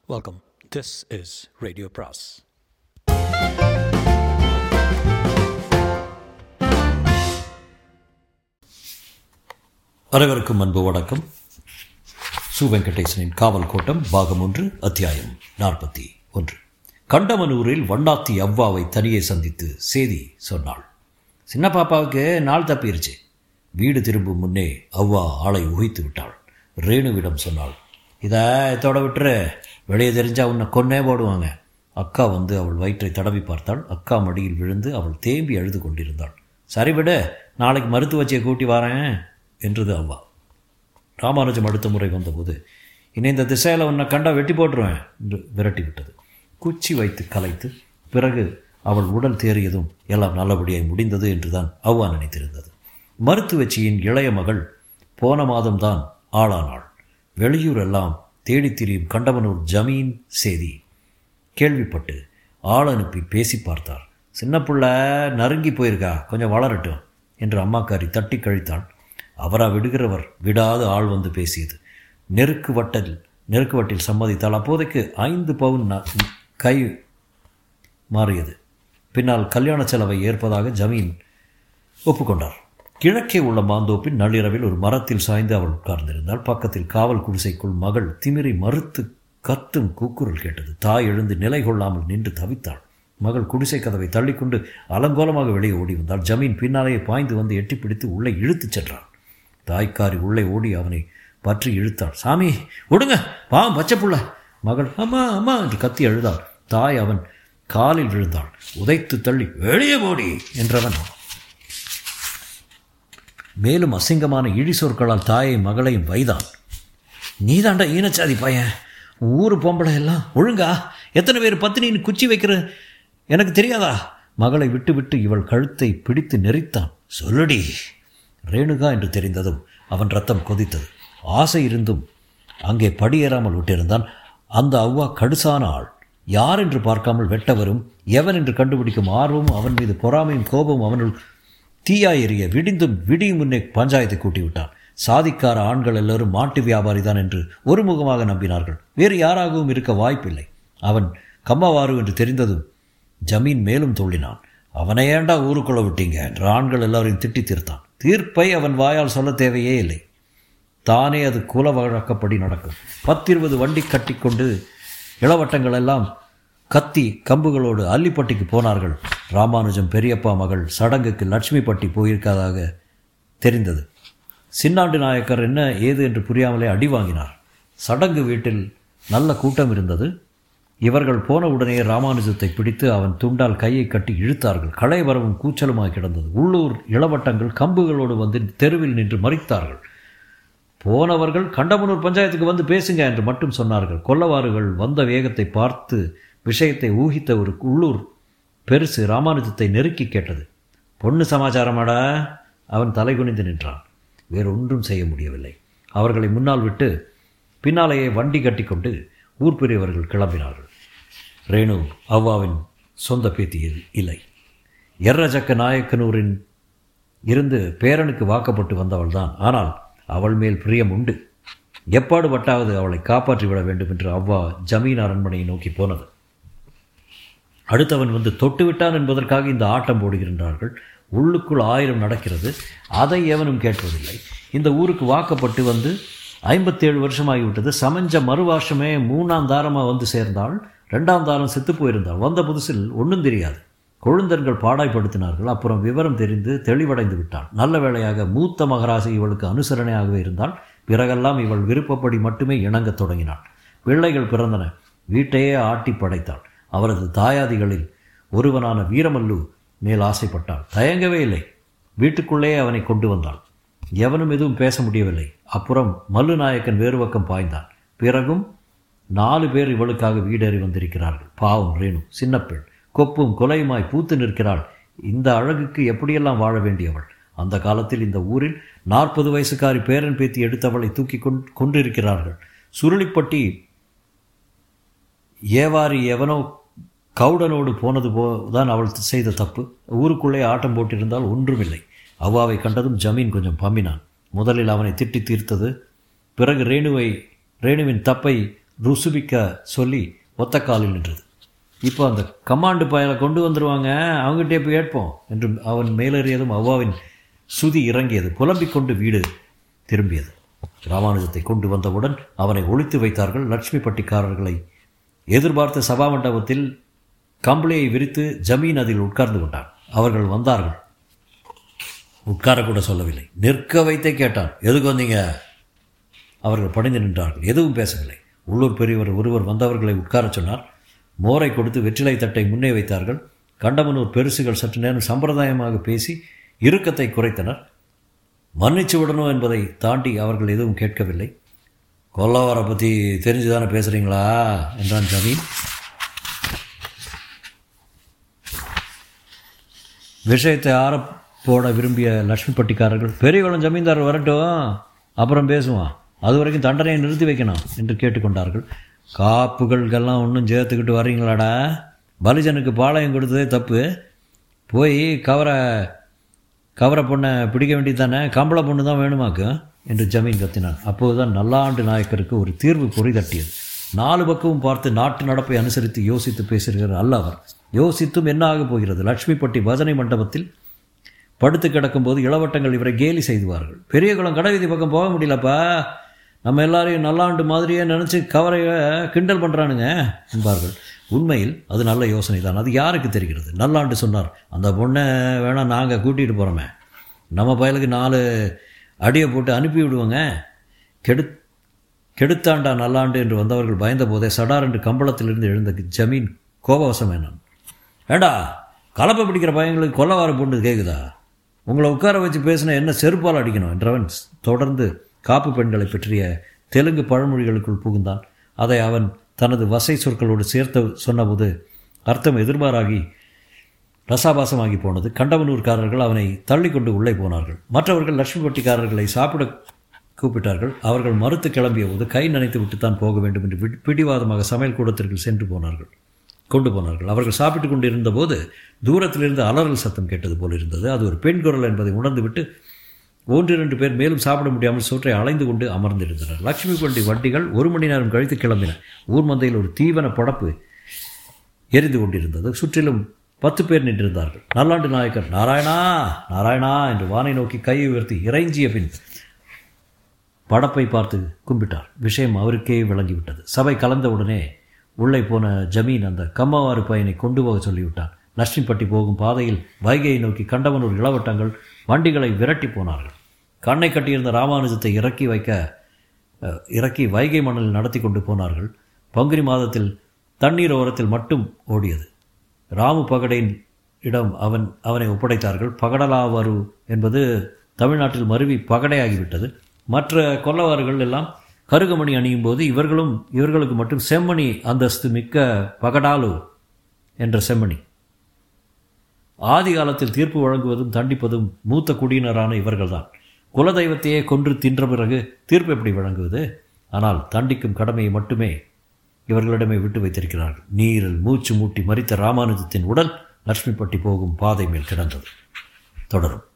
Welcome. This is Radio Pras. அனைவருக்கும் அன்பு வணக்கம் சு வெங்கடேசனின் காவல் கோட்டம் பாகம் ஒன்று அத்தியாயம் நாற்பத்தி ஒன்று கண்டமனூரில் வண்ணாத்தி அவ்வாவை தனியே சந்தித்து செய்தி சொன்னாள் சின்ன பாப்பாவுக்கு நாள் தப்பிருச்சு வீடு திரும்பும் முன்னே அவ்வா ஆளை உகைத்து விட்டாள் ரேணுவிடம் சொன்னாள் இதை இதோட விட்டுரு வெளியே தெரிஞ்சா உன்னை கொன்னே போடுவாங்க அக்கா வந்து அவள் வயிற்றை தடவி பார்த்தாள் அக்கா மடியில் விழுந்து அவள் தேம்பி அழுது கொண்டிருந்தாள் சரி விடு நாளைக்கு மருத்துவச்சியை கூட்டி வரேன் என்றது அவ்வா ராமானுஜம் அடுத்த முறை வந்தபோது இனி இந்த திசையில் உன்னை கண்டா வெட்டி போட்டுருவேன் என்று விரட்டி விட்டது குச்சி வைத்து கலைத்து பிறகு அவள் உடல் தேறியதும் எல்லாம் நல்லபடியாய் முடிந்தது என்றுதான் அவ்வா நினைத்திருந்தது மருத்துவச்சியின் இளைய மகள் போன மாதம்தான் ஆளானாள் வெளியூர் எல்லாம் தேடித் திரியும் கண்டவனூர் ஜமீன் செய்தி கேள்விப்பட்டு ஆள் அனுப்பி பேசி பார்த்தார் சின்ன புள்ள நறுங்கி போயிருக்கா கொஞ்சம் வளரட்டும் என்று அம்மாக்காரி தட்டி கழித்தாள் அவரா விடுகிறவர் விடாது ஆள் வந்து பேசியது நெருக்கு வட்டில் நெருக்கு வட்டில் சம்மதித்தாள் அப்போதைக்கு ஐந்து பவுன் ந- கை மாறியது பின்னால் கல்யாண செலவை ஏற்பதாக ஜமீன் ஒப்புக்கொண்டார் கிழக்கே உள்ள மாந்தோப்பின் நள்ளிரவில் ஒரு மரத்தில் சாய்ந்து அவள் உட்கார்ந்திருந்தாள் பக்கத்தில் காவல் குடிசைக்குள் மகள் திமிரி மறுத்து கத்தும் கூக்குரல் கேட்டது தாய் எழுந்து நிலை கொள்ளாமல் நின்று தவித்தாள் மகள் குடிசை கதவை தள்ளிக்கொண்டு அலங்கோலமாக வெளியே ஓடி வந்தாள் ஜமீன் பின்னாலேயே பாய்ந்து வந்து எட்டி பிடித்து உள்ளே இழுத்துச் சென்றாள் தாய்க்காரி உள்ளே ஓடி அவனை பற்றி இழுத்தாள் சாமி விடுங்க பாவம் பச்சை புள்ள மகள் அம்மா அம்மா என்று கத்தி அழுதாள் தாய் அவன் காலில் விழுந்தாள் உதைத்து தள்ளி வெளியே போடி என்றவன் மேலும் அசிங்கமான இழி சொற்களால் தாயை மகளையும் வைதான் நீதாண்டா ஈனச்சாதி பையன் ஊர் பொம்பளை எல்லாம் ஒழுங்கா எத்தனை பேர் பத்தினின்னு குச்சி வைக்கிற எனக்கு தெரியாதா மகளை விட்டு விட்டு இவள் கழுத்தை பிடித்து நெறித்தான் சொல்லுடி ரேணுகா என்று தெரிந்ததும் அவன் ரத்தம் கொதித்தது ஆசை இருந்தும் அங்கே படியேறாமல் விட்டிருந்தான் அந்த அவ்வா கடுசான ஆள் யார் என்று பார்க்காமல் வெட்டவரும் எவன் என்று கண்டுபிடிக்கும் ஆர்வமும் அவன் மீது பொறாமையும் கோபமும் அவனுள் தீயா எறிய விடிந்தும் விடியும் முன்னே பஞ்சாயத்தை கூட்டி விட்டான் சாதிக்கார ஆண்கள் எல்லாரும் மாட்டு வியாபாரி தான் என்று ஒருமுகமாக நம்பினார்கள் வேறு யாராகவும் இருக்க வாய்ப்பில்லை அவன் கம்மவாறு என்று தெரிந்ததும் ஜமீன் மேலும் தோழினான் அவனை ஏண்டா ஊருக்குள்ள விட்டீங்க என்று ஆண்கள் எல்லாரையும் திட்டி தீர்த்தான் தீர்ப்பை அவன் வாயால் சொல்ல தேவையே இல்லை தானே அது குல வழக்கப்படி நடக்கும் பத்திருபது வண்டி கட்டிக்கொண்டு இளவட்டங்கள் எல்லாம் கத்தி கம்புகளோடு அல்லிப்பட்டிக்கு போனார்கள் ராமானுஜம் பெரியப்பா மகள் சடங்குக்கு லட்சுமிப்பட்டி போயிருக்காதாக தெரிந்தது சின்னாண்டு நாயக்கர் என்ன ஏது என்று புரியாமலே அடி வாங்கினார் சடங்கு வீட்டில் நல்ல கூட்டம் இருந்தது இவர்கள் போன உடனே ராமானுஜத்தை பிடித்து அவன் துண்டால் கையை கட்டி இழுத்தார்கள் களைவரவும் கூச்சலுமாய் கிடந்தது உள்ளூர் இளவட்டங்கள் கம்புகளோடு வந்து தெருவில் நின்று மறித்தார்கள் போனவர்கள் கண்டமனூர் பஞ்சாயத்துக்கு வந்து பேசுங்க என்று மட்டும் சொன்னார்கள் கொல்லவாறுகள் வந்த வேகத்தை பார்த்து விஷயத்தை ஊகித்த ஒரு உள்ளூர் பெருசு ராமானுஜத்தை நெருக்கி கேட்டது பொண்ணு சமாச்சாரமாடா அவன் தலைகுனிந்து நின்றான் வேறொன்றும் செய்ய முடியவில்லை அவர்களை முன்னால் விட்டு பின்னாலேயே வண்டி கட்டிக்கொண்டு ஊர் பெரியவர்கள் கிளம்பினார்கள் ரேணு அவ்வாவின் சொந்த பேத்தியில் இல்லை எர்ரஜக்க நாயக்கனூரின் இருந்து பேரனுக்கு வாக்கப்பட்டு வந்தவள்தான் ஆனால் அவள் மேல் பிரியம் உண்டு எப்பாடு பட்டாவது அவளை காப்பாற்றி விட வேண்டும் என்று அவ்வா ஜமீன் அரண்மனையை நோக்கி போனது அடுத்தவன் வந்து தொட்டு விட்டான் என்பதற்காக இந்த ஆட்டம் போடுகின்றார்கள் உள்ளுக்குள் ஆயிரம் நடக்கிறது அதை எவனும் கேட்பதில்லை இந்த ஊருக்கு வாக்கப்பட்டு வந்து ஐம்பத்தேழு வருஷமாகிவிட்டது சமஞ்ச மறுவாஷமே மூணாம் தாரமாக வந்து சேர்ந்தாள் ரெண்டாம் தாரம் செத்து போயிருந்தாள் வந்த புதுசில் ஒன்றும் தெரியாது கொழுந்தன்கள் பாடாய்ப்படுத்தினார்கள் அப்புறம் விவரம் தெரிந்து தெளிவடைந்து விட்டாள் நல்ல வேளையாக மூத்த மகராசி இவளுக்கு அனுசரணையாகவே இருந்தால் பிறகெல்லாம் இவள் விருப்பப்படி மட்டுமே இணங்கத் தொடங்கினாள் பிள்ளைகள் பிறந்தன வீட்டையே ஆட்டி படைத்தாள் அவரது தாயாதிகளில் ஒருவனான வீரமல்லு மேல் ஆசைப்பட்டாள் தயங்கவே இல்லை வீட்டுக்குள்ளே அவனை கொண்டு வந்தாள் எவனும் எதுவும் பேச முடியவில்லை அப்புறம் மல்லு நாயக்கன் வேறு பக்கம் பாய்ந்தான் பிறகும் நாலு பேர் இவளுக்காக வீடேறி வந்திருக்கிறார்கள் பாவம் ரேணு சின்ன பெண் கொப்பும் கொலையுமாய் பூத்து நிற்கிறாள் இந்த அழகுக்கு எப்படியெல்லாம் வாழ வேண்டியவள் அந்த காலத்தில் இந்த ஊரில் நாற்பது வயசுக்காரி பேரன் பேத்தி எடுத்தவளை தூக்கி கொண் கொண்டிருக்கிறார்கள் சுருளிப்பட்டி ஏவாரி எவனோ கவுடனோடு போனது போ தான் அவள் செய்த தப்பு ஊருக்குள்ளே ஆட்டம் போட்டிருந்தால் ஒன்றுமில்லை அவ்வாவை கண்டதும் ஜமீன் கொஞ்சம் பம்மினான் முதலில் அவனை திட்டி தீர்த்தது பிறகு ரேணுவை ரேணுவின் தப்பை ருசுபிக்க சொல்லி ஒத்த காலில் நின்றது இப்போ அந்த கமாண்டு பயலை கொண்டு வந்துடுவாங்க அவங்ககிட்டே போய் கேட்போம் என்று அவன் மேலேறியதும் அவ்வாவின் சுதி இறங்கியது புலம்பிக் கொண்டு வீடு திரும்பியது ராமானுஜத்தை கொண்டு வந்தவுடன் அவனை ஒழித்து வைத்தார்கள் லட்சுமி பட்டிக்காரர்களை எதிர்பார்த்த சபா மண்டபத்தில் கம்பளியை விரித்து ஜமீன் அதில் உட்கார்ந்து கொண்டான் அவர்கள் வந்தார்கள் உட்காரக்கூட சொல்லவில்லை நிற்க வைத்தே கேட்டான் எதுக்கு வந்தீங்க அவர்கள் பணிந்து நின்றார்கள் எதுவும் பேசவில்லை உள்ளூர் பெரியவர் ஒருவர் வந்தவர்களை உட்காரச் சொன்னார் மோரை கொடுத்து வெற்றிலை தட்டை முன்னே வைத்தார்கள் கண்டமனூர் பெருசுகள் சற்று நேரம் சம்பிரதாயமாக பேசி இறுக்கத்தை குறைத்தனர் மன்னிச்சு விடணும் என்பதை தாண்டி அவர்கள் எதுவும் கேட்கவில்லை கொல்லவாரை பற்றி தெரிஞ்சு தானே பேசுகிறீங்களா என்றான் ஜமீன் விஷயத்தை ஆற போட விரும்பிய லட்சுமி பட்டிக்காரர்கள் பெரியகுளம் ஜமீன்தார் வரட்டும் அப்புறம் பேசுவான் அது வரைக்கும் தண்டனையை நிறுத்தி வைக்கணும் என்று கேட்டுக்கொண்டார்கள் காப்புகளுக்கெல்லாம் ஒன்றும் சேர்த்துக்கிட்டு வர்றீங்களாடா பலிஜனுக்கு பாளையம் கொடுத்ததே தப்பு போய் கவரை கவரை பொண்ணை பிடிக்க வேண்டியது தானே கம்பளை பொண்ணு தான் வேணுமாக்கு என்று ஜமீன் கத்தினான் அப்போதுதான் நல்லாண்டு நாயக்கருக்கு ஒரு தீர்வு பொறி தட்டியது நாலு பக்கமும் பார்த்து நாட்டு நடப்பை அனுசரித்து யோசித்து பேசுகிறார் அல்ல அவர் யோசித்தும் என்ன ஆகப் போகிறது லட்சுமிப்பட்டி பஜனை மண்டபத்தில் படுத்து கிடக்கும்போது இளவட்டங்கள் இவரை கேலி செய்துவார்கள் பெரிய குளம் கடைவீதி பக்கம் போக முடியலப்பா நம்ம எல்லாரையும் நல்லாண்டு மாதிரியே நினச்சி கவரைய கிண்டல் பண்ணுறானுங்க என்பார்கள் உண்மையில் அது நல்ல யோசனை தான் அது யாருக்கு தெரிகிறது நல்லாண்டு சொன்னார் அந்த பொண்ணை வேணால் நாங்கள் கூட்டிகிட்டு போகிறோமே நம்ம பயலுக்கு நாலு அடியை போட்டு அனுப்பி விடுவோங்க கெடு கெடுத்தாண்டா நல்லாண்டு என்று வந்தவர்கள் பயந்த போதே சடார் என்று கம்பளத்திலிருந்து எழுந்த ஜமீன் கோபவசம் என்னன் ஏண்டா கலப்பை பிடிக்கிற பையங்களுக்கு கொல்லவார பொண்ணு கேட்குதா உங்களை உட்கார வச்சு பேசின என்ன செருப்பால் அடிக்கணும் என்றவன் தொடர்ந்து காப்பு பெண்களை பற்றிய தெலுங்கு பழமொழிகளுக்குள் புகுந்தான் அதை அவன் தனது வசை சொற்களோடு சேர்த்து சொன்னபோது அர்த்தம் எதிர்பாராகி ரசாபாசமாகி போனது கண்டவனூர்காரர்கள் அவனை தள்ளிக்கொண்டு உள்ளே போனார்கள் மற்றவர்கள் லட்சுமிப்பட்டிக்காரர்களை சாப்பிட கூப்பிட்டார்கள் அவர்கள் மறுத்து கிளம்பிய போது கை நனைத்து விட்டுத்தான் போக வேண்டும் என்று பிடிவாதமாக சமையல் கூடத்திற்கு சென்று போனார்கள் கொண்டு போனார்கள் அவர்கள் சாப்பிட்டு கொண்டு இருந்தபோது தூரத்திலிருந்து அலறல் சத்தம் கேட்டது போல் இருந்தது அது ஒரு பெண் குரல் என்பதை உணர்ந்துவிட்டு ஒன்றிரண்டு பேர் மேலும் சாப்பிட முடியாமல் சோற்றை அலைந்து கொண்டு அமர்ந்திருந்தனர் லட்சுமி பண்டி வண்டிகள் ஒரு மணி நேரம் கழித்து கிளம்பின ஊர் மந்தையில் ஒரு தீவன படப்பு எரிந்து கொண்டிருந்தது சுற்றிலும் பத்து பேர் நின்றிருந்தார்கள் நல்லாண்டு நாயக்கர் நாராயணா நாராயணா என்று வானை நோக்கி கையை உயர்த்தி இறைஞ்சிய பின் படப்பை பார்த்து கும்பிட்டார் விஷயம் அவருக்கே விளங்கிவிட்டது சபை கலந்தவுடனே உள்ளே போன ஜமீன் அந்த கம்மவாறு பையனை கொண்டு போக சொல்லிவிட்டான் லட்சுமிப்பட்டி போகும் பாதையில் வைகையை நோக்கி கண்டவனூர் இளவட்டங்கள் வண்டிகளை விரட்டி போனார்கள் கண்ணை கட்டியிருந்த ராமானுஜத்தை இறக்கி வைக்க இறக்கி வைகை மணலில் நடத்தி கொண்டு போனார்கள் பங்குனி மாதத்தில் தண்ணீர் ஓரத்தில் மட்டும் ஓடியது ராமு பகடையின் இடம் அவன் அவனை ஒப்படைத்தார்கள் பகடலாவரு என்பது தமிழ்நாட்டில் மருவி பகடையாகிவிட்டது மற்ற கொல்லவாறுகள் எல்லாம் கருகமணி அணியும் போது இவர்களும் இவர்களுக்கு மட்டும் செம்மணி அந்தஸ்து மிக்க பகடாலு என்ற செம்மணி ஆதி காலத்தில் தீர்ப்பு வழங்குவதும் தண்டிப்பதும் மூத்த குடியினரான இவர்கள்தான் குலதெய்வத்தையே கொன்று தின்ற பிறகு தீர்ப்பு எப்படி வழங்குவது ஆனால் தண்டிக்கும் கடமையை மட்டுமே இவர்களிடமே விட்டு வைத்திருக்கிறார்கள் நீரில் மூச்சு மூட்டி மறித்த ராமானுஜத்தின் உடல் லட்சுமிப்பட்டி போகும் பாதை மேல் கிடந்தது தொடரும்